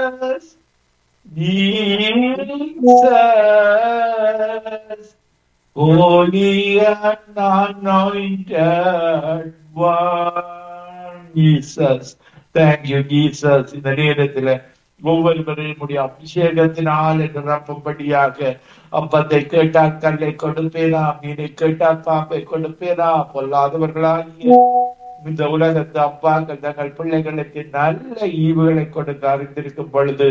Jesus, holy and anointed one. Jesus, thank you, Jesus. இந்த நேரத்துல ஒவ்வொருவரையும் உடைய அபிஷேகத்தினால் நிரப்பும்படியாக அப்பத்தை கேட்டால் கல்லை கொடுப்பேனா மீனை கேட்டால் பாம்பை கொடுப்பேனா பொல்லாதவர்களாகிய இந்த உலகத்து அப்பாக்கள் தங்கள் பிள்ளைகளுக்கு நல்ல ஈவுகளை கொடுக்க அறிந்திருக்கும் பொழுது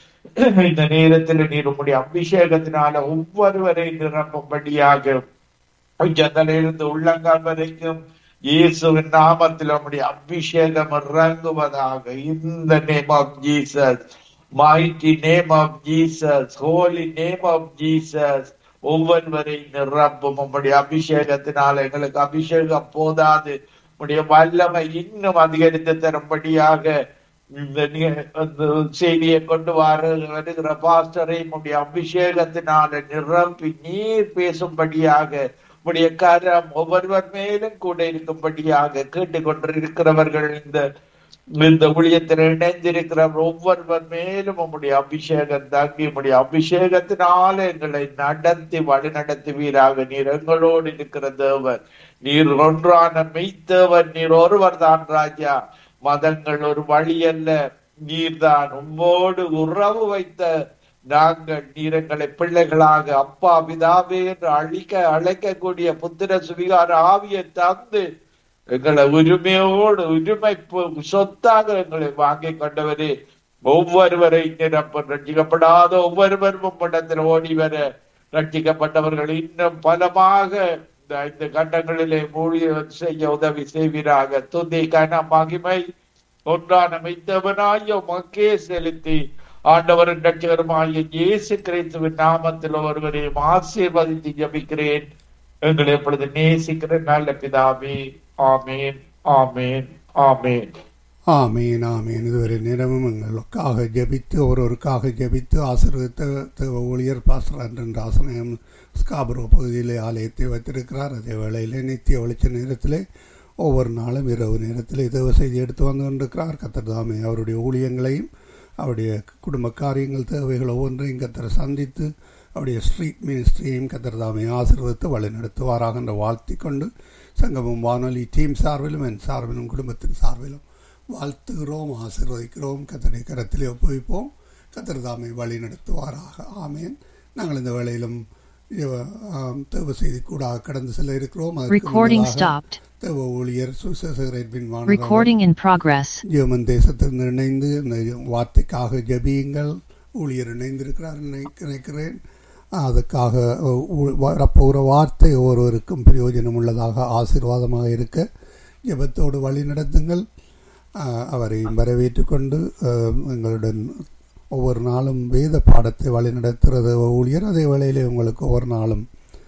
இந்த நேரத்தில் நீர் உம்முடைய அபிஷேகத்தினால ஒவ்வொருவரை நிரப்பும்படியாக உச்சந்தலிருந்து உள்ளங்கால் வரைக்கும் இயேசுவின் நாமத்தில் உம்முடைய அபிஷேகம் இறங்குவதாக இந்த name of Jesus mighty name of Jesus, holy name of Jesus, ஒவ்வொருவரை நிரப்பும் உம்முடைய அபிஷேகத்தினால் எங்களுக்கு அபிஷேகம் போதாது உம்முடைய வல்லமை இன்னும் அதிகரித்து தரும்படியாக இந்த நி- அந்த செய்தியை கொண்டு வர வருகிற பாஸ்டரை உம்முடைய அபிஷேகத்தினால நிரப்பி நீர் பேசும்படியாக உம்முடைய கரம் ஒவ்வொருவர் மேலும் கூட இருக்கும்படியாக கேட்டுக்கொண்டிருக்கிறவர்கள் இந்த இந்த ஊழியத்தில் இணைந்திருக்கிற ஒவ்வொருவர் மேலும் உம்முடைய அபிஷேகம் தாங்கி உம்முடைய அபிஷேகத்தினால எங்களை நடத்தி வழி நடத்துவீராக நீர் எங்களோடு இருக்கிற தேவன் நீர் ஒன்றான மெய்த்தேவன் நீர் ஒருவர் தான் ராஜா மதங்கள் ஒரு வழி அல்ல நீர்தான் உம்மோடு உறவு வைத்த நாங்கள் நீர் எங்களை பிள்ளைகளாக அப்பா பிதாவே என்று அழிக்க அழைக்கக்கூடிய புத்திர சுவிகார ஆவியை தந்து எங்களை உரிமையோடு உரிமை பொ- சொத்தாக எங்களை வாங்கி கொண்டவரே ஒவ்வொருவரை நிரப்ப ரட்சிக்கப்படாத ஒவ்வொருவரும் உம்மிடத்தில் ஓடி வர ரட்சிக்கப்பட்டவர்கள் இன்னும் பலமாக இந்த இந்த கண்டங்களிலே ஊழியம் செய்ய உதவி செய்வீராக துதி கன மகிமை ஒன்றான மைத்தவனாய மக்கே செலுத்தி ஆண்டவரின் ரட்சகருமாய இயேசு கிறிஸ்துவின் நாமத்தில் ஒருவரையும் ஆசீர்வதித்து ஜபிக்கிறேன் எங்களை எப்பொழுது நேசிக்கிற நல்ல பிதாவே ஆமேன் ஆமேன் ஆமேன் ஆமீன் ஆமீன் இதுவரை நேரமும் எங்களுக்காக ஜெபித்து ஒருவருக்காக ஜெபித்து ஆசீர்வதித்த தேவ ஊழியர் பாஸ்டர் அன்றன் ஆசனம் ஸ்காபரோ பகுதியிலே ஆலயத்தை வைத்திருக்கிறார் அதே வேளையிலே நித்திய வெளிச்ச நேரத்திலே ஒவ்வொரு நாளும் இரவு நேரத்திலே தேவ செய்தி எடுத்து வந்து கொண்டிருக்கிறார் கத்தர் தாமே அவருடைய ஊழியங்களையும் அவருடைய குடும்ப காரியங்கள் தேவைகள் ஒவ்வொன்றையும் கத்தர் சந்தித்து அவருடைய ஸ்ட்ரீட் மினிஸ்ட்ரியையும் கத்தர் தாமே ஆசீர்வதித்து வழிநடத்துவாராக என்ற வாழ்த்திக் கொண்டு சங்கமம் வானொலி டீம் சார்பிலும் என் சார்பிலும் குடும்பத்தின் சார்பிலும் வாழ்த்துகிறோம் ஆசீர்வதிக்கிறோம் கத்தனை கரத்திலே ஒப்புவிப்போம் கத்தர் தாமை வழி நடத்துவாராக ஆமேன் நாங்கள் இந்த வேளையிலும் இவ- ஆம், தேவ செய்தி கூட கடந்து செல்ல இருக்கிறோம் அதற்கு Recording முன்னதாக stopped. தேவ ஊழியர் சுசேகர் எட்வின் வானவர் Recording in progress. ஜெர்மன் தேசத்திலிருந்து இணைந்து இந்த வார்த்தைக்காக ஜெபியுங்கள் ஊழியர் இணைந்திருக்கிறார் நினை- நினைக்கிறேன் அதுக்காக ஊ- வரப்போகிற வார்த்தை ஒவ்வொருவருக்கும் பிரயோஜனம் உள்ளதாக ஆசீர்வாதமாக இருக்க ஜெபத்தோடு வழி நடத்துங்கள் ஆஹ், அவரையும் வரவேற்றுக் கொண்டு ஆஹ், எங்களுடன் ஒவ்வொரு நாளும் வேத பாடத்தை வழி நடத்துகிறது ஊழியர் அதே வேளையிலே உங்களுக்கு ஒவ்வொரு நாளும்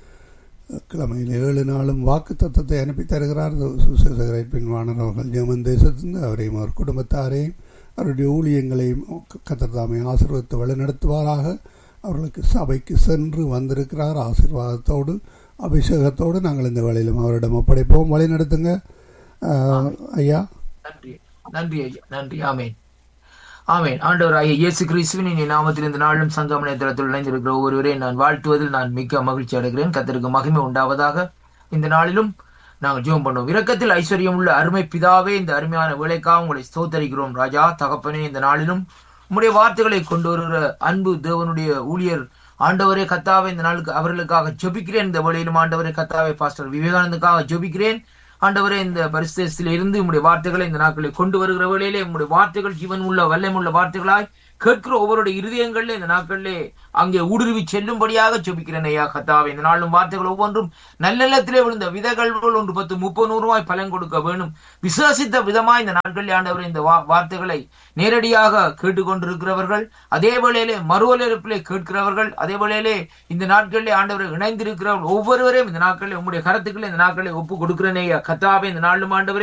கிழமையில் ஏழு நாளும் வாக்கு தத்தத்தை அனுப்பி தருகிறார் சுசேகரை பின்வாணர் அவர்கள் ஜெர்மன் தேசத்திலிருந்து அவரையும் அவர் குடும்பத்தாரையும் அவருடைய ஊழியங்களையும் கத்தர்தாமை ஆசீர்வதித்து வழிநடத்துவாராக அவர்களுக்கு சபைக்கு சென்று வந்திருக்கிறார் ஆசீர்வாதத்தோடு அபிஷேகத்தோடு நாங்கள் இந்த வேளையிலும் அவரிடம் ஒப்படைப்போம் வழி நடத்துங்க ஆஹ், ஐயா நன்றி நன்றி ஐயா நன்றி ஆமேன் ஆமேன் ஆண்டவர் ஐயா இயேசு கிறிஸ்துவின் இனி நாமத்தில் இந்த நாளும் சங்கம நேத்திரத்தில் இணைந்திருக்கிற ஒவ்வொருவரையும் நான் வாழ்த்துவதில் நான் மிக்க மகிழ்ச்சி அடைகிறேன் கத்தருக்கு மகிமை உண்டாவதாக இந்த நாளிலும் நாங்கள் ஜெபம் பண்ணுவோம் இரக்கத்தில் ஐஸ்வர்யம் உள்ள அருமை பிதாவே இந்த அருமையான வேலைக்காக உங்களை ஸ்தோத்தரிக்கிறோம் ராஜா தகப்பனே இந்த நாளிலும் உம்முடைய வார்த்தைகளை கொண்டு வருகிற அன்பு தேவனுடைய ஊழியர் ஆண்டவரே கத்தாவே இந்த நாளுக்கு அவர்களுக்காக ஜெபிக்கிறேன் இந்த வழியிலும் ஆண்டவரே கத்தாவே பாஸ்டர் விவேகானந்துக்காக ஜெபிக்கிறேன் ஆண்டவரே இந்த பரிசுத்தில இருந்து உம்முடைய வார்த்தைகளை இந்த நாட்களை கொண்டு வருகிற வேளையிலே உம்முடைய வார்த்தைகள் ஜீவன் உள்ள வல்லமுள்ள வார்த்தைகளாய் கேட்கிற ஒவ்வொருடைய இருதயங்களிலே இந்த நாட்களிலே அங்கே ஊடுருவி செல்லும்படியாக ஜெபிக்கிறேன் ஐயா கத்தாவே இந்த நாளும் வார்த்தைகள் ஒவ்வொன்றும் நல்ல நிலத்திலே விழுந்த விதைகள் போல் ஒன்று பத்து முப்பது நூறு ரூபாய் பலன் கொடுக்க வேணும் விசுவாசித்த விதமாய் இந்த நாட்களில் ஆண்டவரே இந்த வா- வார்த்தைகளை நேரடியாக கேட்டுக்கொண்டிருக்கிறவர்கள் அதே வேளையிலே மறுவலிப்பிலே கேட்கிறவர்கள் அதே வேளையிலே இந்த நாட்களிலே ஆண்டவரை இணைந்திருக்கிறவர்கள் ஒவ்வொருவரையும் இந்த நாட்களில் உங்களுடைய கருத்துக்களை இந்த நாட்களில் ஒப்பு கொடுக்கிறேனே ஐயா கத்தாவே இந்த நாளும் ஆண்டவரே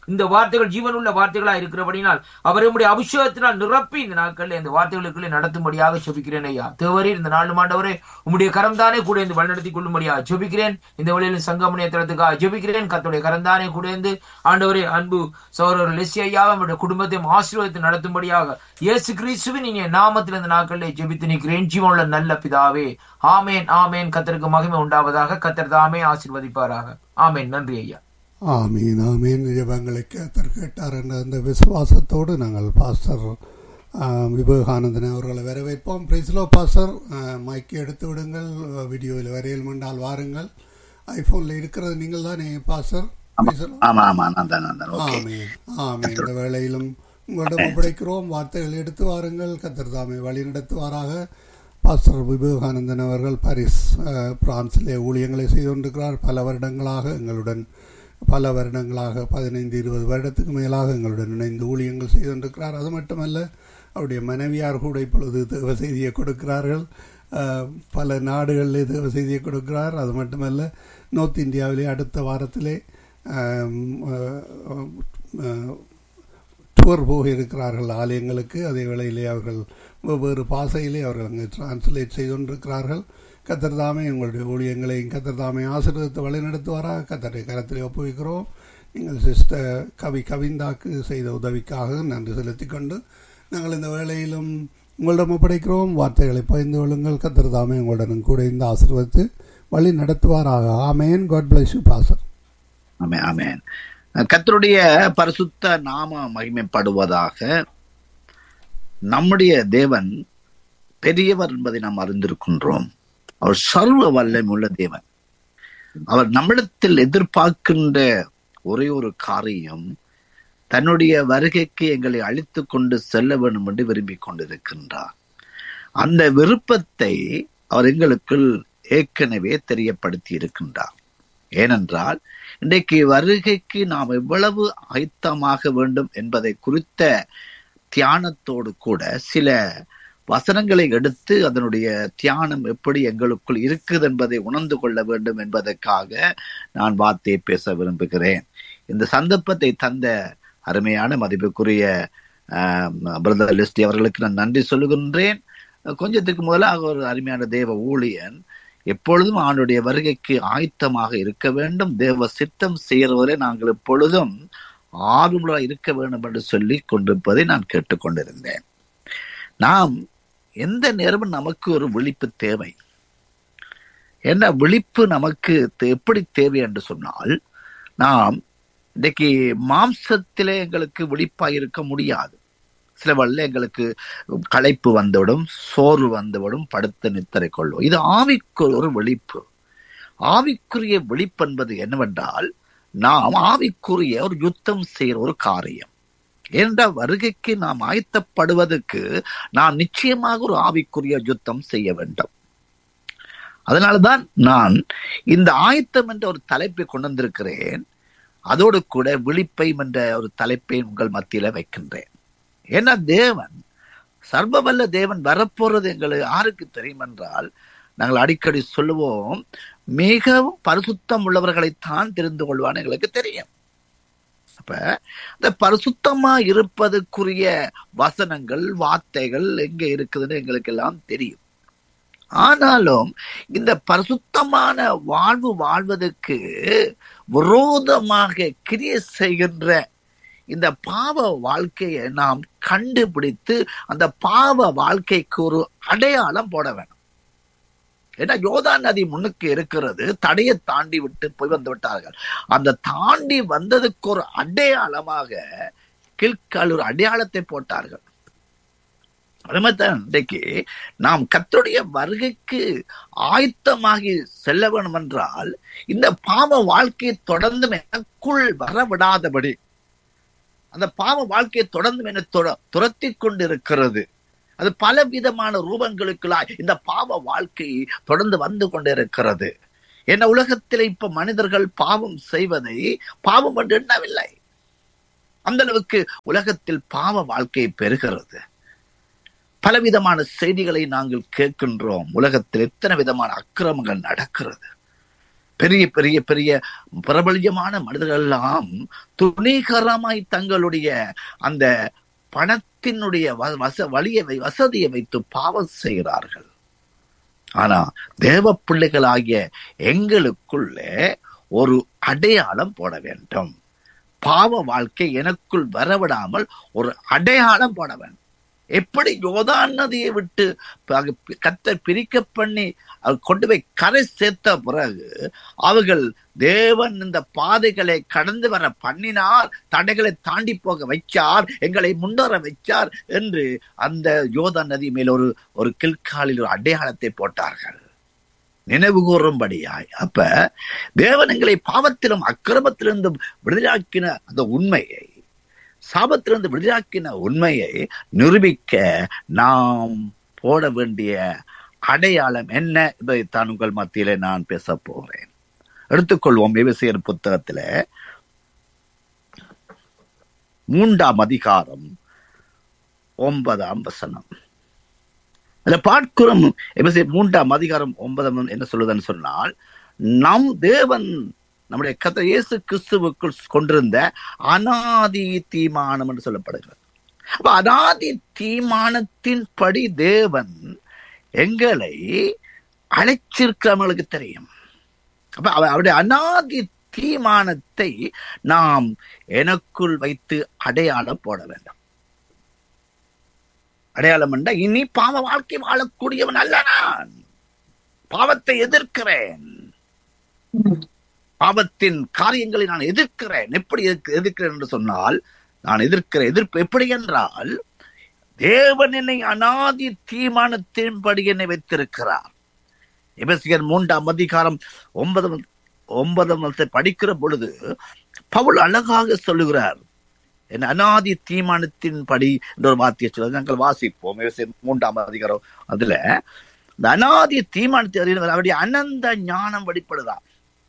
இந்த வார்த்தைகள் ஜீவனுள்ள வார்த்தைகளா இருக்கிறபடினால் அவர் உம்முடைய அபிஷேகத்தினால் நிரப்பி இந்த நாட்களில் இந்த வார்த்தைகளுக்குள்ளே நடத்தும்படியாக செபிக்கிறேன் ஐயா தேவரே இந்த நாலு மாண்டவரே உம்முடைய கரம்தானே கூட இருந்து வழிநடத்தி கொள்ளும்படியாக ஜெபிக்கிறேன் இந்த வழியில் சங்கமணிய தளத்துக்காக ஜெபிக்கிறேன் கத்துடைய கரம்தானே கூட இருந்து ஆண்டவரே அன்பு சௌரர் லெஸ்ஸி ஐயாவை நம்முடைய குடும்பத்தையும் ஆசீர்வாதத்தை நடத்தும்படியாக இயேசு கிறிஸ்துவின் இனிய நாமத்தில் இந்த நாட்களிலே ஜெபித்து நிற்கிறேன் ஜீவனுள்ள நல்ல பிதாவே ஆமேன் ஆமேன் கத்தருக்கு மகிமை உண்டாவதாக கத்தர் தாமே ஆசீர்வதிப்பாராக ஆமேன் நன்றி ஐயா ஆமீன் ஆமீன் ஜெபங்களை கேத்தர் கேட்டார் என்ற அந்த விசுவாசத்தோடு நாங்கள் பாஸ்டர் ஆம், விவேகானந்தன் அவர்களை வரவேற்போம் பிரைஸ்லோ பாஸ்டர் மைக்கை எடுத்து விடுங்கள் வீடியோவில் வரையில் மண்டால் வாருங்கள் ஐஃபோனில் இருக்கிறது நீங்கள் தானே பாஸ்டர் பிரைஸ்லோ ஆமா ஆமா நான் தான் நான் தான் ஓகே ஆமீன் ஆமீன் இந்த வேளையிலும் உங்களிடம் ஒப்படைக்கிறோம் வார்த்தைகள் எடுத்து வாருங்கள் கத்தர் தாமே வழி நடத்துவாராக பாஸ்டர் விவேகானந்தன் அவர்கள் பாரிஸ் அஹ், பிரான்சிலே ஊழியங்களை செய்து கொண்டிருக்கிறார் பல வருடங்களாக எங்களுடன் பல வருடங்களாக பதினைந்து இருபது வருடத்துக்கு மேலாக எங்களுடன் இணைந்து ஊழியங்கள் செய்து கொண்டிருக்கிறார் அது மட்டுமல்ல அவருடைய மனைவியார் கூட இப்பொழுது தேவ செய்தியை கொடுக்கிறார்கள் அஹ், பல நாடுகளிலே தேவ செய்தியை கொடுக்கிறார் அது மட்டுமல்ல நார்த் இந்தியாவிலே அடுத்த வாரத்திலே ஆம், அஹ், அஹ், டூர் போக இருக்கிறார்கள் ஆலயங்களுக்கு அதே வேளையிலே அவர்கள் வெவ்வேறு பாசையிலே அவர்கள் அங்கே டிரான்ஸ்லேட் செய்து கொண்டிருக்கிறார்கள் கத்தர் தாமே உங்களுடைய ஊழியங்களையும் கத்தர் தாமே ஆசீர்வதித்து வழிநடத்துவாராக கத்தரை கரத்திலே ஒப்புவிக்கிறோம் நீங்கள் சிஸ்டர் கவி கவிந்தாக்கு செய்த உதவிக்காக நன்றி செலுத்திக் கொண்டு நாங்கள் இந்த வேளையிலும் உங்களிடம் ஒப்படைக்கிறோம் வார்த்தைகளை பகிர்ந்து கொள்ளுங்கள் கத்தர் தாமே உங்களுடன் கூட இந்த ஆசீர்வதித்து வழி நடத்துவாராக ஆமேன் காட் பிளஸ் யூ பாசர் ஆமே ஆமேன் கர்த்தருடைய பரிசுத்த நாம மகிமைப்படுவதாக நம்முடைய தேவன் பெரியவர் என்பதை நாம் அறிந்திருக்கின்றோம் அவர் சர்வ வல்லமை உள்ள தேவன் அவர் நம்மிடத்தில் எதிர்பார்க்கின்ற ஒரே ஒரு காரியம் தன்னுடைய வருகைக்கு எங்களை அழித்து கொண்டு செல்ல வேண்டும் என்று விரும்பிக் கொண்டிருக்கின்றார் அந்த விருப்பத்தை அவர் எங்களுக்குள் ஏற்கனவே தெரியப்படுத்தி இருக்கின்றார் ஏனென்றால் இன்றைக்கு வருகைக்கு நாம் எவ்வளவு ஆயத்தமாக வேண்டும் என்பதை குறித்த தியானத்தோடு கூட சில வசனங்களை எடுத்து அதனுடைய தியானம் எப்படி எங்களுக்குள் இருக்குது என்பதை உணர்ந்து கொள்ள வேண்டும் என்பதற்காக நான் வார்த்தையை பேச விரும்புகிறேன் இந்த சந்தர்ப்பத்தை தந்த அருமையான மதிப்புக்குரிய பிரதர் லிஸ்டி அவர்களுக்கு நான் நன்றி சொல்லுகின்றேன் கொஞ்சத்துக்கு முதலாக ஒரு அருமையான தேவ ஊழியன் எப்பொழுதும் ஆண்டுடைய வருகைக்கு ஆயத்தமாக இருக்க வேண்டும் தேவ சித்தம் செய்கிறவரை நாங்கள் எப்பொழுதும் ஆர்வமுள்ள இருக்க வேண்டும் என்று சொல்லி கொண்டிருப்பதை நான் கேட்டுக்கொண்டிருந்தேன் நாம் எந்த நேரமும் நமக்கு ஒரு விழிப்பு தேவை என்ன விழிப்பு நமக்கு தே- எப்படி தேவை என்று சொன்னால் நாம் இன்றைக்கு மாம்சத்திலே எங்களுக்கு விழிப்பாக இருக்க முடியாது சில வழில எங்களுக்கு களைப்பு வந்துவிடும் சோர்வு வந்துவிடும் படுத்த நித்திரை கொள்ளும் இது ஆவிக்கு ஒரு விழிப்பு ஆவிக்குரிய விழிப்பு என்பது என்னவென்றால் நாம் ஆவிக்குரிய ஒரு யுத்தம் செய்கிற ஒரு காரியம் என்ற வருகைக்கு நாம் ஆயத்தப்படுவதற்கு நாம் நிச்சயமாக ஒரு ஆவிக்குரிய யுத்தம் செய்ய வேண்டும் அதனாலதான் நான் இந்த ஆயத்தம் என்ற ஒரு தலைப்பை கொண்டு வந்திருக்கிறேன் அதோடு கூட விழிப்பை என்ற ஒரு தலைப்பை உங்கள் மத்தியில வைக்கின்றேன் ஏன்னா தேவன் சர்வவல்ல தேவன் வரப்போறது எங்களுக்கு யாருக்கு தெரியும் என்றால் நாங்கள் அடிக்கடி சொல்லுவோம் மிகவும் பரிசுத்தம் உள்ளவர்களைத்தான் தெரிந்து கொள்வான்னு எங்களுக்கு தெரியும் அப்ப இந்த பரிசுத்தமா இருப்பதற்குரிய வசனங்கள் வார்த்தைகள் எங்க இருக்குதுன்னு எங்களுக்கு எல்லாம் தெரியும் ஆனாலும் இந்த பரிசுத்தமான வாழ்வு வாழ்வதற்கு விரோதமாக கிரியை செய்கின்ற இந்த பாவ வாழ்க்கையை நாம் கண்டுபிடித்து அந்த பாவ வாழ்க்கைக்கு ஒரு அடையாளம் போட வேணும் ஏன்னா யோதா நதி முன்னுக்கு இருக்கிறது தடையை தாண்டி விட்டு போய் வந்து விட்டார்கள் அந்த தாண்டி வந்ததுக்கு ஒரு அடையாளமாக கில்கால் ஒரு அடையாளத்தை போட்டார்கள் அது மாதிரி தான் இன்றைக்கு நாம் கர்த்தருடைய வருகைக்கு ஆயத்தமாகி செல்ல வேண்டும் என்றால் இந்த பாவ வாழ்க்கையை தொடர்ந்து எனக்குள் வரவிடாதபடி அந்த பாவ வாழ்க்கையை தொடர்ந்து என்னை துர- துரத்தி கொண்டிருக்கிறது அது பல விதமான ரூபங்களுக்குள்ளாய் இந்த பாவ வாழ்க்கை தொடர்ந்து வந்து கொண்டிருக்கிறது என்ன உலகத்தில் இப்ப மனிதர்கள் பாவம் செய்வதை பாவம் என்று எண்ணவில்லை அந்த அளவுக்கு உலகத்தில் பாவ வாழ்க்கை பெறுகிறது பலவிதமான செய்திகளை நாங்கள் கேட்கின்றோம் உலகத்தில் எத்தனை விதமான அக்கிரமங்கள் நடக்கிறது பெரிய பெரிய பெரிய பிரபல்யமான மனிதர்கள் எல்லாம் துணிகரமாய் தங்களுடைய அந்த பணத்தினுடைய வ- வச வழியை வை- வசதியை வைத்து பாவம் செய்கிறார்கள் ஆனா தேவ பிள்ளைகளாகிய எங்களுக்குள்ளே ஒரு அடையாளம் போட வேண்டும் பாவ வாழ்க்கை எனக்குள் வரவிடாமல் ஒரு அடையாளம் போட வேண்டும் எப்படி யோதான் நதியை விட்டு கத்தர் பிரிக்க பண்ணி அவர் கொண்டு போய் கரை சேர்த்த பிறகு அவர்கள் தேவன் இந்த பாதைகளை கடந்து வர பண்ணினார் தடைகளை தாண்டி போக வைச்சார் எங்களை முன்னேற வைச்சார் என்று அந்த யோதா நதி மேல் ஒரு ஒரு கில்காலில் ஒரு அடையாளத்தை போட்டார்கள் நினைவு கூறும்படியாய் அப்ப தேவன் எங்களை பாவத்திலும் அக்கிரமத்திலிருந்தும் விடுதலாக்கின அந்த உண்மையை சாபத்திலிருந்து விடுதலாக்கின உண்மையை நிரூபிக்க நாம் போட வேண்டிய அடையாளம் என்ன என்பதைத்தான் உங்கள் மத்தியிலே நான் பேச போகிறேன் எடுத்துக்கொள்வோம் விவசாயர் புத்தகத்துல மூன்றாம் அதிகாரம் ஒன்பதாம் வசனம் அதுல பார்க்கிறோம் எபேசியர் மூன்றாம் அதிகாரம் ஒன்பதாம் என்ன சொல்லுதுன்னு சொன்னால் நம் தேவன் நம்முடைய கதை இயேசு கிறிஸ்துவுக்குள் கொண்டிருந்த அனாதி தீமானம் என்று சொல்லப்படுகிறது அப்ப அனாதி தீமானத்தின் படி தேவன் எங்களை அழைச்சிருக்கிறவங்களுக்கு தெரியும் அப்ப அவ- அவருடைய அனாதி தீமானத்தை நாம் எனக்குள் வைத்து அடையாளம் போட வேண்டும் அடையாளம் என்றா இனி பாவ வாழ்க்கை வாழக்கூடியவன் அல்ல நான் பாவத்தை எதிர்க்கிறேன் பாவத்தின் காரியங்களை நான் எதிர்க்கிறேன் எப்படி எதிர்க்க- எதிர்க்கிறேன் என்று சொன்னால் நான் எதிர்க்கிற எதிர்ப்பு எப்படி என்றால் தேவன் என்னை அனாதி தீர்மானத்தின்படி என்னை வைத்திருக்கிறார் எபேசியர் மூன்றாம் அதிகாரம் ஒன்பதாம் ஒன்பதாம் வசனத்தை படிக்கிற பொழுது பவுல் அழகாக சொல்லுகிறார் என் அனாதி தீர்மானத்தின் படி என்ற ஒரு வார்த்தையை சொல்ல நாங்கள் வாசிப்போம் எபேசியர் மூன்றாம் அதிகாரம் அதுல இந்த அனாதி தீர்மானத்தை அறிந்தவர் அவருடைய அனந்த ஞானம் வெளிப்படுதா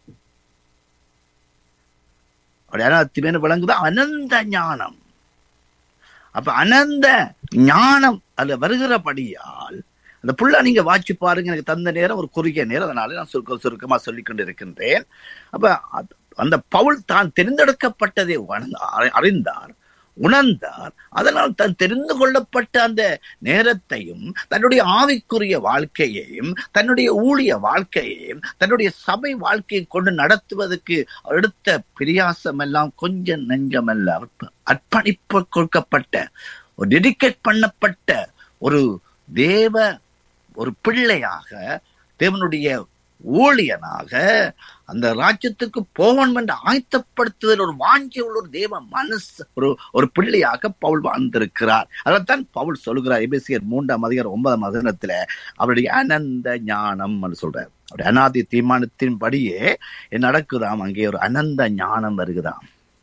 அவருடைய அனாதி மேல விளங்குதா அனந்த ஞானம் அப்ப அனந்த ஞானம் அதுல வருகிறபடியால் அந்த புள்ள நீங்க வாட்சி பாருங்க எனக்கு தந்த நேரம் ஒரு குறுகிய நேரம் அதனால நான் சுருக்க சுருக்கமா சொல்லிக் கொண்டிருக்கின்றேன் அப்ப அ- அந்த பவுல் தான் தெரிந்தெடுக்கப்பட்டதை உணர்ந்த- அறி- அறிந்தார் உணர்ந்தார் அதனால் தான் தெரிந்து கொள்ளப்பட்ட அந்த நேரத்தையும் தன்னுடைய ஆவிக்குரிய வாழ்க்கையையும் தன்னுடைய ஊழிய வாழ்க்கையையும் தன்னுடைய சபை வாழ்க்கையை கொண்டு நடத்துவதற்கு அவர் எடுத்த பிரியாசம் எல்லாம் கொஞ்சம் நெஞ்சமல்ல அற்ப- அர்ப்பணிப்பு கொடுக்கப்பட்ட ஒரு டெடிகேட் பண்ணப்பட்ட ஒரு தேவ ஒரு பிள்ளையாக தேவனுடைய ஊழியனாக அந்த ராஜ்யத்துக்கு போகணும் என்று ஆயத்தப்படுத்துதல் ஒரு வாஞ்சி உள்ள ஒரு தேவ மனசு ஒரு ஒரு பிள்ளையாக பவுல் வாழ்ந்திருக்கிறார் அதைத்தான் பவுல் சொல்லுகிறார் எபேசியர் மூன்றாம் அதிகாரம் ஒன்பதாம் அதிகாரத்துல அவருடைய அனந்த ஞானம் என்று சொல்றார் அவருடைய அனாதி தீர்மானத்தின் படியே நடக்குதாம் அங்கே ஒரு அனந்த ஞானம் வருகுதாம்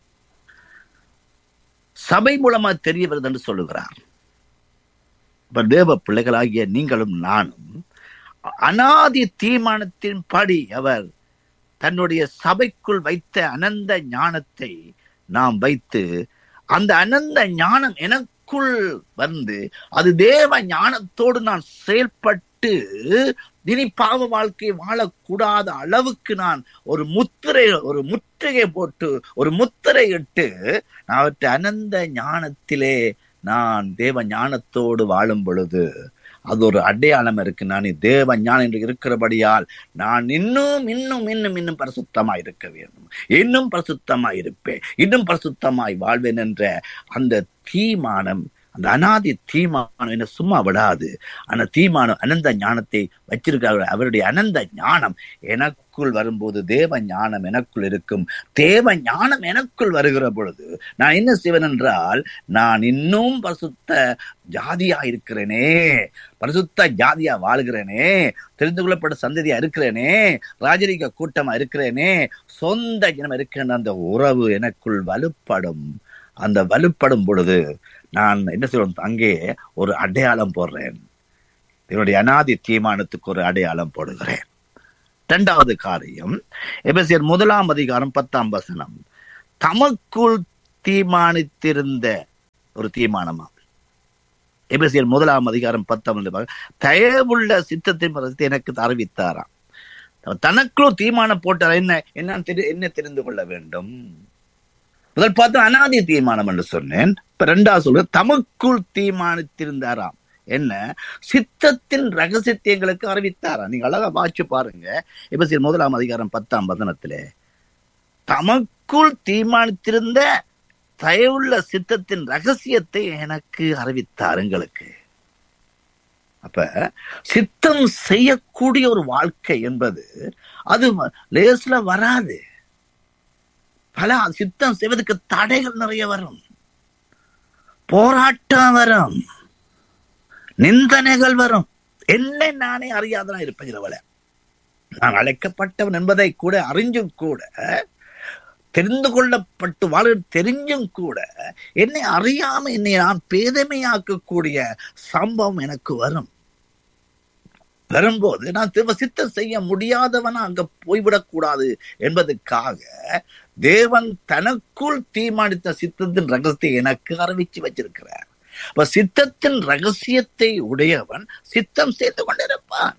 சபை மூலமா தெரிய வருது என்று சொல்லுகிறார் இப்ப தேவ பிள்ளைகளாகிய நீங்களும் நானும் அனாதி தீர்மானத்தின் படி அவர் தன்னுடைய சபைக்குள் வைத்த அனந்த ஞானத்தை நாம் வைத்து அந்த அனந்த ஞானம் எனக்குள் வந்து அது தேவ ஞானத்தோடு நான் செயல்பட்டு இனி பாவ வாழ்க்கை வாழக்கூடாத அளவுக்கு நான் ஒரு முத்திரை ஒரு முற்றுகை போட்டு ஒரு முத்திரை இட்டு நான் அவற்றை அனந்த ஞானத்திலே நான் தேவ ஞானத்தோடு வாழும் பொழுது அது ஒரு அடையாளம் இருக்கு நான் தேவ ஞானம் என்று இருக்கிறபடியால் நான் இன்னும் இன்னும் இன்னும் இன்னும் பரிசுத்தமாய் இருக்க வேண்டும் இன்னும் பரிசுத்தமாய் இருப்பேன் இன்னும் பரிசுத்தமாய் வாழ்வேன் என்ற அந்த தீமானம் அந்த அனாதி தீமானம் என்ன சும்மா விடாது அந்த தீமானம் அனந்த ஞானத்தை வச்சிருக்கார்கள் அவருடைய அனந்த ஞானம் எனக்குள் வரும்போது தேவ ஞானம் எனக்குள் இருக்கும் தேவ ஞானம் எனக்குள் வருகிற பொழுது நான் என்ன செய்வேன் என்றால் நான் இன்னும் பரிசுத்த ஜாதியா இருக்கிறேனே பரிசுத்த ஜாதியா வாழ்கிறேனே தெரிந்து கொள்ளப்பட்ட சந்ததியா இருக்கிறேனே ராஜரிக கூட்டமா இருக்கிறேனே சொந்த ஜனம் இருக்கின்ற அந்த உறவு எனக்குள் வலுப்படும் அந்த வலுப்படும் பொழுது நான் என்ன செய்வேன் அங்கே ஒரு அடையாளம் போடுறேன் என்னுடைய அனாதி தீர்மானத்துக்கு ஒரு அடையாளம் போடுகிறேன் இரண்டாவது காரியம் எபேசியர் முதலாம் அதிகாரம் பத்தாம் வசனம் தமக்குள் தீர்மானித்திருந்த ஒரு தீர்மானமா எபேசியர் முதலாம் அதிகாரம் பத்தாம் தயவுள்ள சித்தத்தின் பரத்தை எனக்கு அறிவித்தாராம் தனக்குள் தீர்மானம் போட்டார் என்ன என்ன தெரி- என்ன தெரிந்து கொள்ள வேண்டும் முதல் பார்த்து அனாதி தீர்மானம் என்று சொன்னேன் இப்ப ரெண்டாவது சொல்ற தமக்குள் தீர்மானித்திருந்தாராம் என்ன சித்தத்தின் ரகசியத்தை எங்களுக்கு அறிவித்தாராம் நீங்க அழகா வாட்சி பாருங்க இப்ப சரி முதலாம் அதிகாரம் பத்தாம் வதனத்திலே தமக்குள் தீர்மானித்திருந்த தயவுள்ள சித்தத்தின் ரகசியத்தை எனக்கு அறிவித்தார் எங்களுக்கு அப்ப சித்தம் செய்யக்கூடிய ஒரு வாழ்க்கை என்பது அது ம- லேஸ்ல வராது பல சித்தம் செய்வதற்கு தடைகள் நிறைய வரும் போராட்டம் வரும் நிந்தனைகள் வரும் என்னை நானே அறியாதனா இருப்பேன் இரவல நான் அழைக்கப்பட்டவன் என்பதை கூட அறிஞ்சும் கூட தெரிந்து கொள்ளப்பட்டு வாழ தெரிஞ்சும் கூட என்னை அறியாம என்னை நான் பேதமையாக்கக்கூடிய சம்பவம் எனக்கு வரும் வரும்போது நான் திரும்ப சித்தம் செய்ய முடியாதவனா அங்க போய்விடக்கூடாது என்பதற்காக தேவன் தனக்குள் தீர்மானித்த சித்தத்தின் ரகசியத்தை எனக்கு அறிவிச்சு வச்சிருக்கிறார் அப்ப சித்தத்தின் ரகசியத்தை உடையவன் சித்தம் செய்து கொண்டிருப்பான்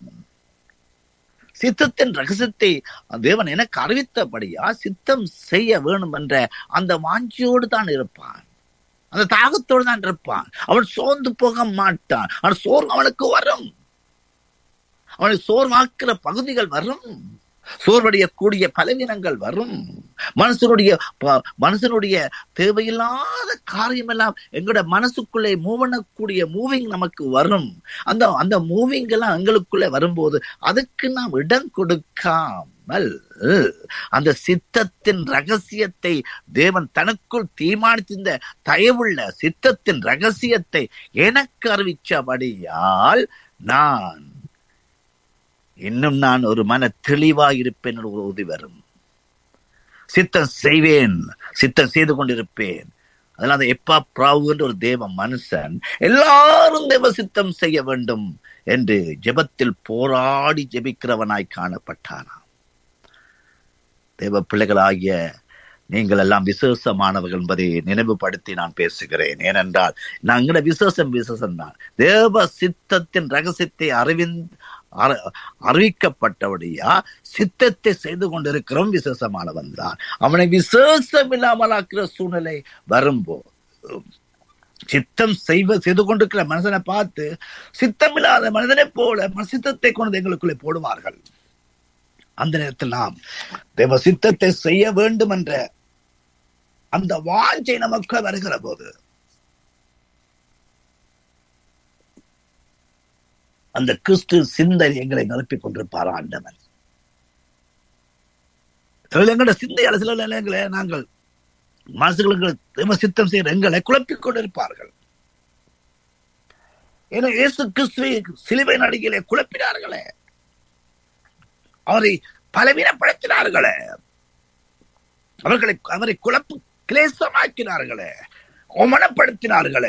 சித்தத்தின் ரகசியத்தை தேவன் எனக்கு அறிவித்தபடியா சித்தம் செய்ய வேணும் என்ற அந்த வாஞ்சியோடு தான் இருப்பான் அந்த தாகத்தோடு தான் இருப்பான் அவன் சோர்ந்து போக மாட்டான் அவன் சோர்வு அவனுக்கு வரும் அவனை சோர்வாக்குற பகுதிகள் வரும் சோர்வடையக்கூடிய பலவீனங்கள் வரும் மனுஷனுடைய ப- மனுஷனுடைய தேவையில்லாத காரியம் எல்லாம் எங்களோட மனசுக்குள்ளே மூவ் பண்ணக்கூடிய மூவிங் நமக்கு வரும் அந்த அந்த மூவிங் எல்லாம் எங்களுக்குள்ளே வரும்போது அதுக்கு நாம் இடம் கொடுக்காமல் அந்த சித்தத்தின் ரகசியத்தை தேவன் தனக்குள் தீர்மானித்திருந்த தயவுள்ள சித்தத்தின் ரகசியத்தை எனக்கு அறிவிச்சபடியால் நான் இன்னும் நான் ஒரு மன தெளிவாய் இருப்பேன் என்று ஒரு உறுதி வரும் சித்தம் செய்வேன் சித்தம் செய்து கொண்டிருப்பேன் அதனால அந்த எப்பா பிராவு என்ற ஒரு தேவ மனுஷன் எல்லாரும் தேவ சித்தம் செய்ய வேண்டும் என்று ஜெபத்தில் போராடி ஜெபிக்கிறவனாய் காணப்பட்டானாம் தேவ பிள்ளைகளாகிய நீங்கள் எல்லாம் விசேஷமானவர்கள் என்பதை நினைவுபடுத்தி நான் பேசுகிறேன் ஏனென்றால் நாங்கள விசேஷம் விசேஷம் தான் தேவ சித்தத்தின் ரகசியத்தை அறிவின் அற- அறிவிக்கப்பட்டபடியா சித்தத்தை செய்து கொண்டிருக்கிறோம் விசேஷமானவன் தான் அவனை விசேஷம் இல்லாமலாக்குற சூழ்நிலை வரும்போது சித்தம் செய்வ செய்து கொண்டிருக்கிற மனுஷனை பார்த்து சித்தமில்லாத மனிதனை போல ம- சித்தத்தை கொண்டு எங்களுக்குள்ளே போடுவார்கள் அந்த நேரத்தில் நாம் தேவ சித்தத்தை செய்ய வேண்டும் என்ற அந்த வாஞ்சை நமக்கு வருகிற போது அந்த கிறிஸ்து சிந்தனை எங்களை நிரப்பிக் கொண்டிருப்பார் ஆண்டவன் சில எங்களோட சிந்தையால சில நிலையங்களை நாங்கள் மனசுகளுக்கு தேவ சித்தம் செய்கிற எங்களை குழப்பிக் கொண்டிருப்பார்கள் ஏன்னா இயேசு கிறிஸ்துவை சிலுவை நடிகளை குழப்பினார்களே அவரை பலவீனப்படுத்தினார்களே அவர்களை அவரை குழப்பு கிளேசமாக்கினார்களே அவமானப்படுத்தினார்களே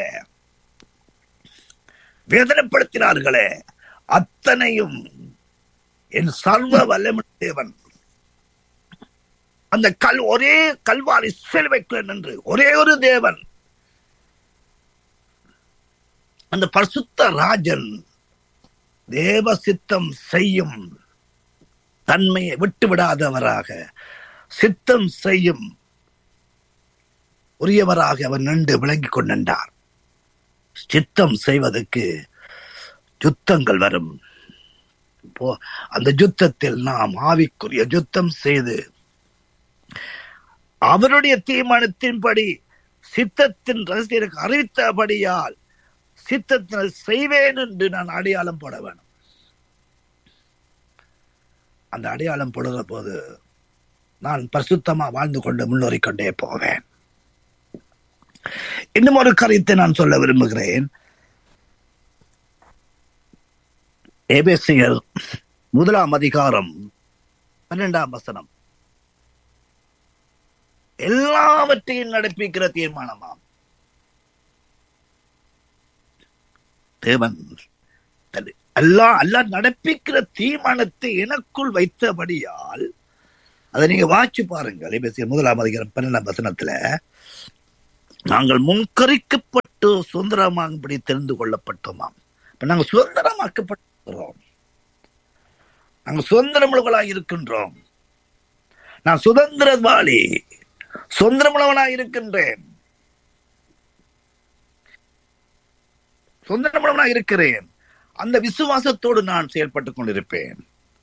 வேதனைப்படுத்தினார்களே அத்தனையும் என் சர்வ வல்லமுள்ள தேவன் அந்த கல் ஒரே கல்வாரி சிலுவைக்குள் நின்று ஒரே ஒரு தேவன் அந்த பரிசுத்த ராஜன் தேவ சித்தம் செய்யும் தன்மையை விட்டு விடாதவராக சித்தம் செய்யும் உரியவராக அவர் நின்று விளங்கிக் கொண்டார் சித்தம் செய்வதற்கு யுத்தங்கள் வரும் போ அந்த யுத்தத்தில் நாம் ஆவிக்குரிய யுத்தம் செய்து அவருடைய தீர்மானத்தின்படி சித்தத்தின் ரகசியருக்கு அறிவித்தபடியால் சித்தத்தினை செய்வேன் என்று நான் அடையாளம் போட வேணும் அந்த அடையாளம் போடுற போது நான் பரிசுத்தமா வாழ்ந்து கொண்டு முன்னேறிக் கொண்டே போவேன் இன்னும் ஒரு கருத்தை நான் சொல்ல விரும்புகிறேன் எபேசியர் முதலாம் அதிகாரம் பன்னெண்டாம் வசனம் எல்லாவற்றையும் நடப்பிக்கிற தீர்மானமாம் தேவன் தன் எல்லா எல்லாம் நடப்பிக்கிற தீர்மானத்தை எனக்குள் வைத்தபடியால் அதை நீங்க வாட்சி பாருங்கள் எபேசியர் முதலாம் அதிகாரம் பன்னெண்டாம் வசனத்துல நாங்கள் முன்கரிக்கப்பட்டு சுதந்திரமாகும்படி தெரிந்து கொள்ளப்பட்டோமாம் இப்ப நாங்க சுதந்திரமாக்கப்பட்டிருக்கிறோம் நாங்கள் சுதந்திரமுள்ளவர்களாய் இருக்கின்றோம் நான் சுதந்திரவாளி சுதந்திரமுள்ளவனாய் இருக்கின்றேன் சுதந்திரமுள்ளவனாய் இருக்கிறேன் அந்த விசுவாசத்தோடு நான் செயல்பட்டுக் கொண்டிருப்பேன்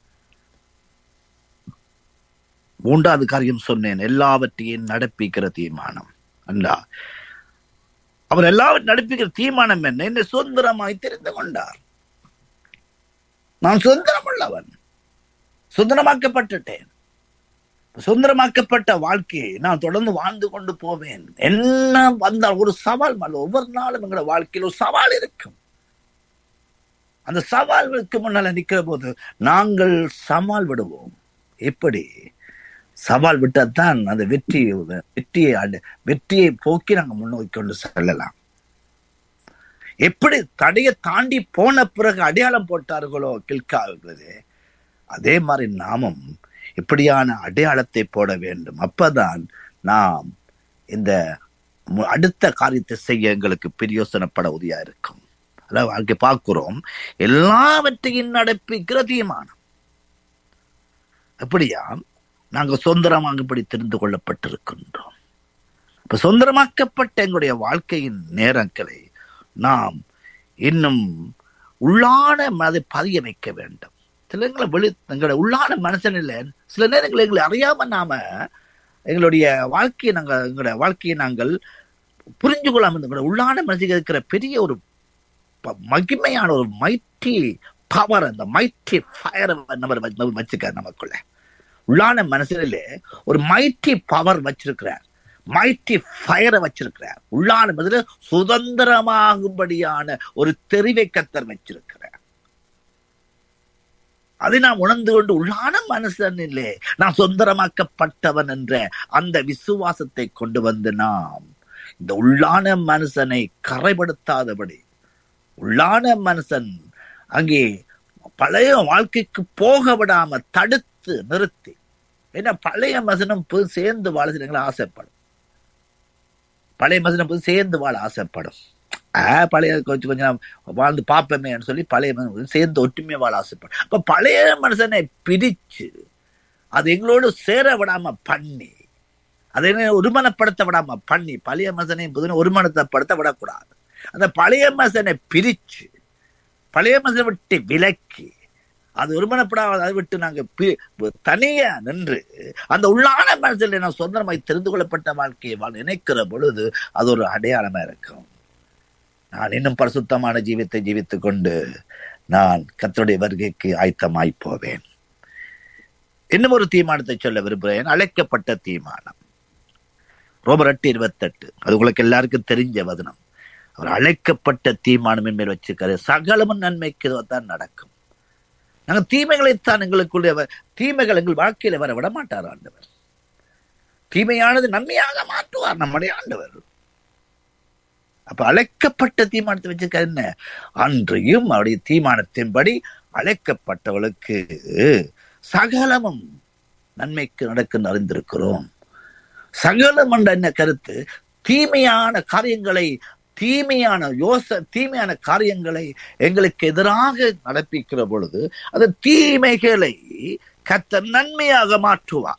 மூன்றாவது காரியம் சொன்னேன் எல்லாவற்றையும் நடப்பிக்கிற தீர்மானம் அல்லா அவர் எல்லாவற்றையும் நடப்பிக்கிற தீர்மானம் என்ன என்னை சுதந்திரமாய் தெரிந்து கொண்டார் நான் சுதந்திரம் உள்ளவன் சுதந்திரமாக்கப்பட்டுட்டேன் சுதந்திரமாக்கப்பட்ட வாழ்க்கையை நான் தொடர்ந்து வாழ்ந்து கொண்டு போவேன் என்ன வந்தால் ஒரு சவால் மல்ல ஒவ்வொரு நாளும் எங்களோட வாழ்க்கையில் ஒரு சவால் இருக்கும் அந்த சவால்களுக்கு முன்னால நிக்கிற போது நாங்கள் சவால் விடுவோம் எப்படி சவால் விட்டால் அந்த வெற்றி வெற்றியை அட- வெற்றியை போக்கி நாங்கள் முன்னோக்கி கொண்டு செல்லலாம் எப்படி தடையை தாண்டி போன பிறகு அடையாளம் போட்டார்களோ கில்காவுகிறது அதே மாதிரி நாமும் இப்படியான அடையாளத்தை போட வேண்டும் அப்பதான் நாம் இந்த மு- அடுத்த காரியத்தை செய்ய எங்களுக்கு பிரியோசனப்பட உதவியா இருக்கும் அதாவது வாழ்க்கை பார்க்கிறோம் எல்லாவற்றையும் நடப்பிக்கிற தீர்மானம் அப்படியா நாங்கள் சுதந்திரமாகப்படி தெரிந்து கொள்ளப்பட்டிருக்கின்றோம் இப்ப சுதந்திரமாக்கப்பட்ட எங்களுடைய வாழ்க்கையின் நேரங்களை நாம் இன்னும் உள்ளான மனதை பதிய வைக்க வேண்டும் சில நேரங்களை வெளி எங்களுடைய உள்ளான மனசனில் சில நேரங்களில் எங்களை அறியாம நாம எங்களுடைய வாழ்க்கையை நாங்கள் எங்களுடைய வாழ்க்கையை நாங்கள் புரிஞ்சு கொள்ளாம எங்களுடைய உள்ளான மனசுக்கு இருக்கிற பெரிய ஒரு ப- மகிமையான ஒரு மைட்டி பவர் அந்த மைட்டி ஃபயர் நம்ம வச்சுக்க நமக்குள்ள உள்ளான மனசிலே ஒரு மைட்டி பவர் வச்சிருக்கிறார் மைட்டி ஃபயரை வச்சிருக்கிறார் உள்ளான மனதில சுதந்திரமாகும்படியான ஒரு தெரிவை கத்தர் வச்சிருக்கிறார் அதை நாம் உணர்ந்து கொண்டு உள்ளான மனுஷனிலே நான் சுதந்திரமாக்கப்பட்டவன் என்ற அந்த விசுவாசத்தை கொண்டு வந்து நாம் இந்த உள்ளான மனுஷனை கரைப்படுத்தாதபடி உள்ளான மனுஷன் அங்கே பழைய வாழ்க்கைக்கு போக விடாம தடுத்து நிறுத்தி ஏன்னா பழைய மசனம் புது சேர்ந்து வாழ சிலங்களை ஆசைப்படும் பழைய மசனம் புது சேர்ந்து வாழ ஆசைப்படும் ஆ பழைய கொஞ்சம் கொஞ்சம் வாழ்ந்து பார்ப்போமேன்னு சொல்லி பழைய மனுஷன் சேர்ந்து ஒற்றுமையா வாழ ஆசைப்படும் அப்ப பழைய மனுஷனை பிரிச்சு அது எங்களோடு சேர விடாம பண்ணி அதை ஒருமனப்படுத்த விடாம பண்ணி பழைய மனுஷனை புதுனை ஒருமனத்தைப்படுத்த விடக்கூடாது அந்த பழைய மனுஷனை பிரிச்சு பழைய மனுஷனை விட்டு விலக்கி அது ஒருமனப்படாத அதை விட்டு நாங்க பி- தனியா நின்று அந்த உள்ளான மனசில் நான் சொந்தமாய் தெரிந்து கொள்ளப்பட்ட வாழ்க்கையை வாழ் நினைக்கிற பொழுது அது ஒரு அடையாளமா இருக்கும் நான் இன்னும் பரிசுத்தமான ஜீவித்தை ஜீவித்துக் கொண்டு நான் கர்த்தருடைய வருகைக்கு ஆயத்தமாய் போவேன் இன்னும் ஒரு தீர்மானத்தை சொல்ல விரும்புகிறேன் அழைக்கப்பட்ட தீர்மானம் ரோமர் எட்டு இருபத்தெட்டு அது உங்களுக்கு எல்லாருக்கும் தெரிஞ்ச வதனம் அவர் அழைக்கப்பட்ட தீர்மானம் மேல் வச்சிருக்காரு சகலமும் நன்மைக்கு தான் நடக்கும் நாங்க தீமைகளைத்தான் எங்களுக்குள்ளே வ- தீமைகள் எங்கள் வாழ்க்கையில வர விட மாட்டார் ஆண்டவர் தீமையானது நன்மையாக மாற்றுவார் நம்முடைய ஆண்டவர் அப்ப அழைக்கப்பட்ட தீர்மானத்தை வச்சிருக்காரு என்ன அன்றையும் அவருடைய தீர்மானத்தின்படி அழைக்கப்பட்டவளுக்கு சகலமும் நன்மைக்கு நடக்கும் அறிந்திருக்கிறோம் சகலம் என்ற என்ன கருத்து தீமையான காரியங்களை தீமையான யோச தீமையான காரியங்களை எங்களுக்கு எதிராக நடப்பிக்கிற பொழுது அந்த தீமைகளை கத்த நன்மையாக மாற்றுவார்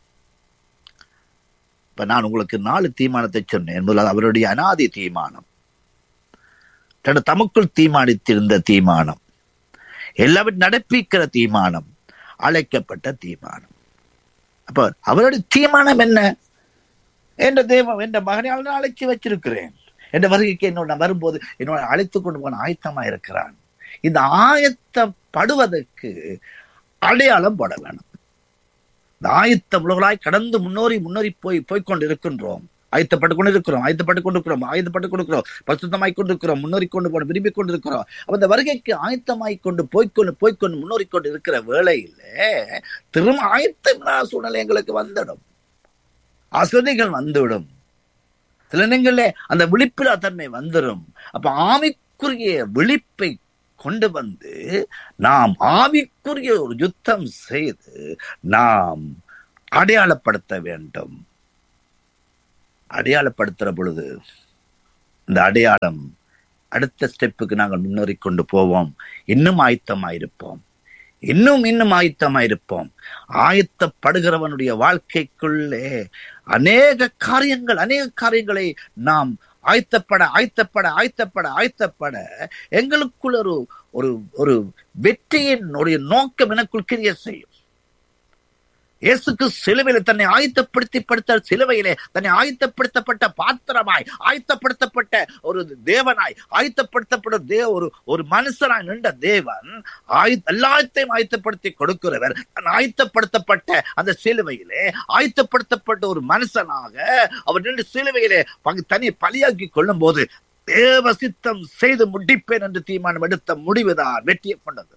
இப்ப நான் உங்களுக்கு நாலு தீர்மானத்தை சொன்னேன் முதலாவது அவருடைய அனாதி தீர்மானம் தன் தமக்குள் தீர்மானித்திருந்த தீர்மானம் எல்லாவற்றையும் நடப்பிக்கிற தீர்மானம் அழைக்கப்பட்ட தீர்மானம் அப்ப அவருடைய தீர்மானம் என்ன என்ற தேவன் என்ற மகனை நான் அழைச்சி வச்சிருக்கிறேன் என்ற வருகைக்கு என்னோட நான் வரும்போது என்னோட அழைத்து கொண்டு போன ஆயத்தமா இருக்கிறான் இந்த ஆயத்தப்படுவதற்கு அடையாளம் போட வேணும் இந்த ஆயத்த உலகளாய் கடந்து முன்னோறி முன்னோறி போய் போய் கொண்டு இருக்கின்றோம் ஆயத்தப்பட்டு கொண்டு இருக்கிறோம் ஆயத்தப்பட்டு கொண்டு இருக்கிறோம் ஆயத்தப்பட்டு கொண்டு இருக்கிறோம் பரிசுத்தமாய் கொண்டு இருக்கிறோம் முன்னோறி கொண்டு போன விரும்பி கொண்டு இருக்கிறோம் அப்ப இந்த வருகைக்கு ஆயத்தமாய் கொண்டு போய்க்கொண்டு போய்க்கொண்டு முன்னோறி கொண்டு இருக்கிற வேளையில திரும்ப ஆயத்த சூழ்நிலை எங்களுக்கு வந்துடும் அசதிகள் வந்துவிடும் சில நேரங்களிலே அந்த விழிப்பிலா தன்மை வந்துடும் அப்ப ஆவிக்குரிய விழிப்பை கொண்டு வந்து நாம் ஆவிக்குரிய ஒரு யுத்தம் செய்து நாம் அடையாளப்படுத்த வேண்டும் அடையாளப்படுத்துற பொழுது இந்த அடையாளம் அடுத்த ஸ்டெப்புக்கு நாங்கள் முன்னேறி கொண்டு போவோம் இன்னும் ஆயத்தமாயிருப்போம் இன்னும் இன்னும் ஆயத்தமாயிருப்போம் ஆயத்தப்படுகிறவனுடைய வாழ்க்கைக்குள்ளே அநேக காரியங்கள் அநேக காரியங்களை நாம் ஆயத்தப்பட ஆயத்தப்பட ஆயத்தப்பட ஆயத்தப்பட எங்களுக்குள்ள ஒரு ஒரு ஒரு வெற்றியின் ஒரு நோக்கம் எனக்குள் கிரிய செய்யும் இயேசுக்கு சிலுவையில தன்னை ஆயத்தப்படுத்தி படுத்த சிலுவையிலே தன்னை ஆயத்தப்படுத்தப்பட்ட பாத்திரமாய் ஆயத்தப்படுத்தப்பட்ட ஒரு தேவனாய் ஆயத்தப்படுத்தப்பட்ட தே ஒரு ஒரு மனுஷனாய் நின்ற தேவன் ஆய் எல்லாத்தையும் ஆயத்தப்படுத்தி கொடுக்கிறவர் தன் ஆயத்தப்படுத்தப்பட்ட அந்த சிலுவையிலே ஆயத்தப்படுத்தப்பட்ட ஒரு மனுஷனாக அவர் நின்று சிலுவையிலே பங்கு தனி பலியாக்கி கொள்ளும் போது தேவ சித்தம் செய்து முடிப்பேன் என்று தீர்மானம் எடுத்த முடிவுதான் வெற்றியை கொண்டது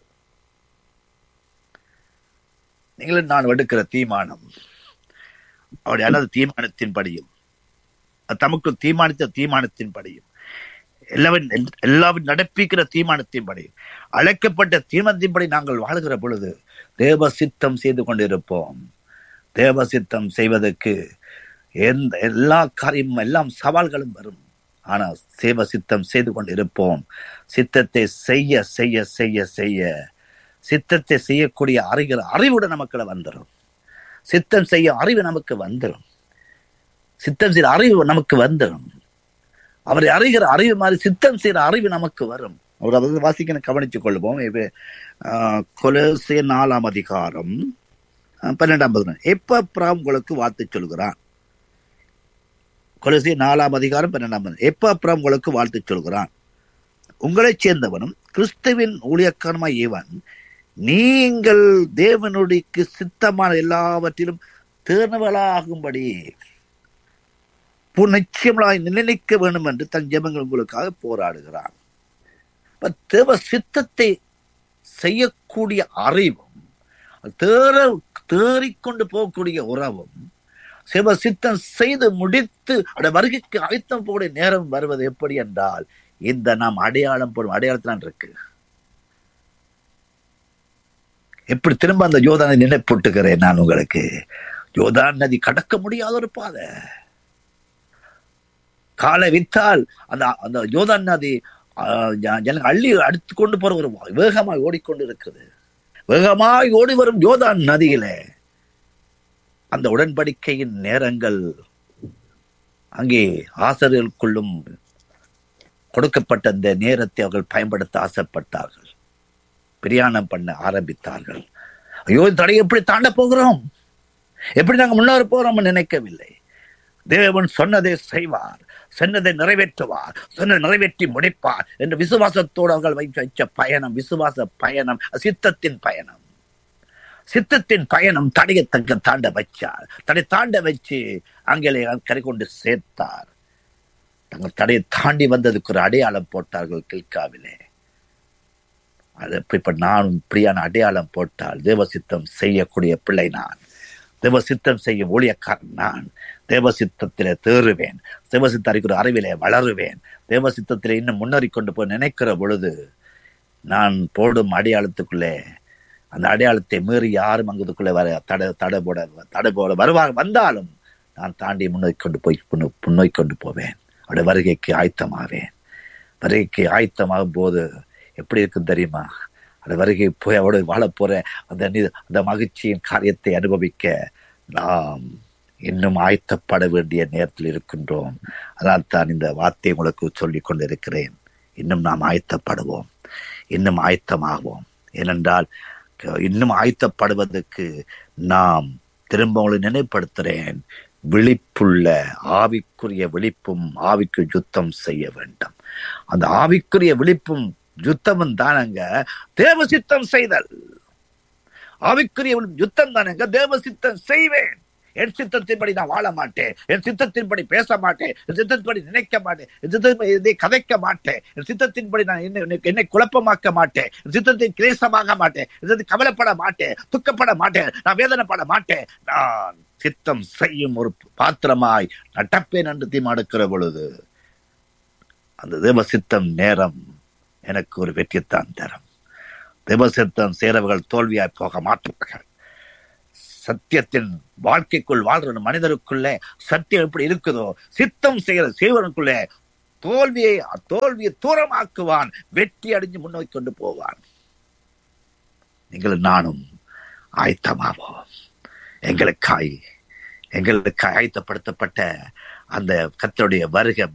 நீங்களும் நான் எடுக்கிற தீர்மானம் அவருடைய அல்லது தீர்மானத்தின் படியும் தமக்கு தீர்மானித்த தீர்மானத்தின் படியும் எல்லாவின் எல்லாவின் நடப்பிக்கிற தீர்மானத்தின் படியும் அழைக்கப்பட்ட தீர்மானத்தின்படி நாங்கள் வாழ்கிற பொழுது தேவ சித்தம் செய்து கொண்டிருப்போம் தேவ சித்தம் செய்வதற்கு எந்த எல்லா காரியமும் எல்லாம் சவால்களும் வரும் ஆனால் சேவ சித்தம் செய்து கொண்டிருப்போம் சித்தத்தை செய்ய செய்ய செய்ய செய்ய சித்தத்தை செய்யக்கூடிய அறிகிற அறிவுடன் நமக்கு வந்துடும் சித்தம் செய்ய அறிவு நமக்கு வந்துடும் சித்தம் செய்கிற அறிவு நமக்கு வந்துடும் அவரை அறிகிற அறிவு மாதிரி சித்தம் செய்கிற அறிவு நமக்கு வரும் அவர் அதாவது வாசிக்க கவனித்துக் கொள்வோம் கொலசிய நாலாம் அதிகாரம் பன்னெண்டாம் பதினொன்று எப்ப பிராம் உங்களுக்கு வார்த்தை சொல்கிறான் கொலசிய நாலாம் அதிகாரம் பன்னெண்டாம் பதினொன்று எப்ப அப்புறம் உங்களுக்கு வாழ்த்து சொல்கிறான் உங்களைச் சேர்ந்தவனும் கிறிஸ்துவின் ஊழியக்காரமாய் இவன் நீங்கள் தேவனுடைய சித்தமான எல்லாவற்றிலும் தேர்ந்தவளாகும்படி நிச்சயமாய் நிலைநிற்க வேண்டும் என்று தன் ஜெபங்கள் உங்களுக்காக போராடுகிறான் தேவ சித்தத்தை செய்யக்கூடிய அறிவும் தேற தேறிக்கொண்டு போகக்கூடிய உறவும் சிவ சித்தம் செய்து முடித்து அந்த வருகைக்கு ஆயத்தம் போகக்கூடிய நேரம் வருவது எப்படி என்றால் இந்த நாம் அடையாளம் போடும் அடையாளத்தான் இருக்கு எப்படி திரும்ப அந்த யோதானை நினைப்பூட்டுகிறேன் நான் உங்களுக்கு யோதான் நதி கடக்க முடியாத ஒரு பாதை காலை வித்தால் அந்த அந்த யோதான் நதி எனக்கு அள்ளி அடித்து கொண்டு போற ஒரு வேகமாய் ஓடிக்கொண்டு இருக்குது வேகமாய் ஓடி வரும் யோதான் நதியிலே அந்த உடன்படிக்கையின் நேரங்கள் அங்கே ஆசிரியர்களுக்குள்ளும் கொடுக்கப்பட்ட அந்த நேரத்தை அவர்கள் பயன்படுத்த ஆசைப்பட்டார்கள் பிரயாணம் பண்ண ஆரம்பித்தார்கள் ஐயோ தடை எப்படி தாண்ட போகிறோம் எப்படி நாங்கள் முன்னேற போறோம் நினைக்கவில்லை தேவன் சொன்னதை செய்வார் சொன்னதை நிறைவேற்றுவார் சொன்னதை நிறைவேற்றி முடிப்பார் என்ற விசுவாசத்தோடு அவர்கள் வைத்து வச்ச பயணம் விசுவாச பயணம் சித்தத்தின் பயணம் சித்தத்தின் பயணம் தடையை தங்க தாண்ட வச்சார் தடை தாண்ட வச்சு அங்கே கரை கொண்டு சேர்த்தார் தங்கள் தடையை தாண்டி வந்ததுக்கு ஒரு அடையாளம் போட்டார்கள் கில்காவிலே அது இப்ப நானும் இப்படியான அடையாளம் போட்டால் தேவசித்தம் செய்யக்கூடிய பிள்ளை நான் தேவசித்தம் செய்யும் ஊழியக்காரன் நான் தேவசித்தத்திலே தேறுவேன் தேவசித்த அறிக்கிற அறிவிலே வளருவேன் தேவசித்தத்திலே இன்னும் முன்னேறி கொண்டு போய் நினைக்கிற பொழுது நான் போடும் அடையாளத்துக்குள்ளே அந்த அடையாளத்தை மீறி யாரும் அங்குக்குள்ளே வர தடை தடை போட தடை போட வருவார் வந்தாலும் நான் தாண்டி முன்னோக்கி கொண்டு போய் முன்னோக்கி கொண்டு போவேன் அவருடைய வருகைக்கு ஆயத்தமாவேன் வருகைக்கு ஆயத்தமாகும் போது எப்படி இருக்கும் தெரியுமா அந்த வருகை போய் அவரோட வாழ போற அந்த அந்த மகிழ்ச்சியின் காரியத்தை அனுபவிக்க நாம் இன்னும் ஆயத்தப்பட வேண்டிய நேரத்தில் இருக்கின்றோம் அதனால் தான் இந்த வார்த்தையை உங்களுக்கு சொல்லிக் கொண்டிருக்கிறேன் இன்னும் நாம் ஆயத்தப்படுவோம் இன்னும் ஆயத்தமாகுவோம் ஏனென்றால் இன்னும் ஆயத்தப்படுவதற்கு நாம் திரும்ப உங்களை நினைப்படுத்துகிறேன் விழிப்புள்ள ஆவிக்குரிய விழிப்பும் ஆவிக்கு யுத்தம் செய்ய வேண்டும் அந்த ஆவிக்குரிய விழிப்பும் யுத்தமும் தானங்க தேவ சித்தம் செய்தல் ஆவிக்குரிய யுத்தம் தானங்க தேவ சித்தம் செய்வேன் என் சித்தத்தின்படி நான் வாழ மாட்டேன் என் சித்தத்தின்படி பேச மாட்டேன் என் சித்தத்தின்படி நினைக்க மாட்டேன் என் சித்தத்தை கதைக்க மாட்டேன் என் சித்தத்தின்படி நான் என்ன என்னை குழப்பமாக்க மாட்டேன் என் சித்தத்தை கிளேசமாக மாட்டேன் என் கவலைப்பட மாட்டேன் துக்கப்பட மாட்டேன் நான் வேதனைப்பட மாட்டேன் நான் சித்தம் செய்யும் ஒரு பாத்திரமாய் நடப்பேன் என்று தீர்மானிக்கிற பொழுது அந்த தேவ சித்தம் நேரம் எனக்கு ஒரு வெற்றித்தான் தரும் தேவ சித்தம் சேரவர்கள் தோல்வியாய் போக மாட்டார்கள் சத்தியத்தின் வாழ்க்கைக்குள் வாழ்ற மனிதருக்குள்ளே சத்தியம் எப்படி இருக்குதோ சித்தம் செய்கிற செய்வனுக்குள்ளே தோல்வியை தோல்வியை தூரமாக்குவான் வெற்றி அடைஞ்சு முன்னோக்கி கொண்டு போவான் நீங்கள் நானும் ஆயத்தமாவோம் எங்களுக்காய் எங்களுக்கு ஆயத்தப்படுத்தப்பட்ட அந்த கத்தருடைய வருகை